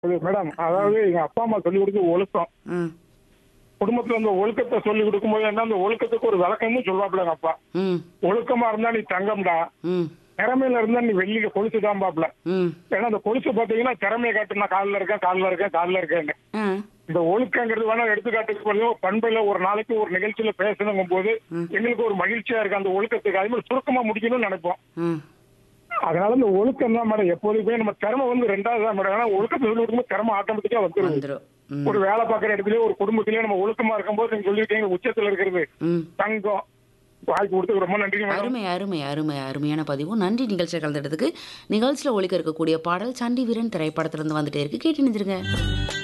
அது மேடம் அதாவது எங்க அப்பா அம்மா சொல்லி கொடுத்த ஒழுக்கம் ம் குடும்பத்துல அந்த ஒழுக்கத்தை சொல்லி கொடுக்கும்போது என்ன அந்த ஒழுக்கத்துக்கு ஒரு விளக்கம்னு சொல்லுவாப்புல எங்க அப்பா ம் ஒழுக்கமா இருந்தா நீ தங்கம்டா ம் திறமையில இருந்தா நீ வெள்ளியில கொலுசுதான் பாப்புல ம் ஏன்னா அந்த கொலுசு பாத்தீங்கன்னா திறமையை காட்டுனா காலில் இருக்கேன் காலில் இருக்கேன் காலில் இருக்கேன்னு ஆ இந்த ஒழுக்கங்கிறது வேணா எடுத்துக்காட்டுக்கு கொஞ்சம் பண்புல ஒரு நாளைக்கு ஒரு நிகழ்ச்சியில பேசணுங்கும் போது எங்களுக்கு ஒரு மகிழ்ச்சியா இருக்கு அந்த ஒழுக்கத்துக்கு அதே மாதிரி சுருக்கமா முடிக்கணும்னு நினைப்போம் ம் அதனால இந்த ஒழுக்கம் தான் மேடம் எப்போதுமே நம்ம திறமை வந்து ரெண்டாவது தான் மேடம் ஏன்னா ஒழுக்கத்தை சொல்லி கொடுக்கும்போது திறமை ஆட்டோமேட்டிக்கா வந்துருது வந்துடும் ம் ஒரு வேலை பார்க்குற இடத்துலயே ஒரு குடும்பத்திலேயே நம்ம ஒழுக்கமா இருக்கும்போது நீங்க சொல்லிருக்கீங்க உச்சத்துல இருக்கிறது ம் தங்கம் வாய்ப்பு கொடுத்து ரொம்ப நன்றிங்க மேடம் அருமை அருமை அருமை அருமையான பதிவு நன்றி நிகழ்ச்சியில் கலந்துட்டதுக்கு நிகழ்ச்சியில் ஒழிக்க இருக்கக்கூடிய பாடல் சண்டி வீரன் திரைப்படத்திலிருந்து வந்துட்டே இருக்கு கேட்டு நினைச்சிருங்க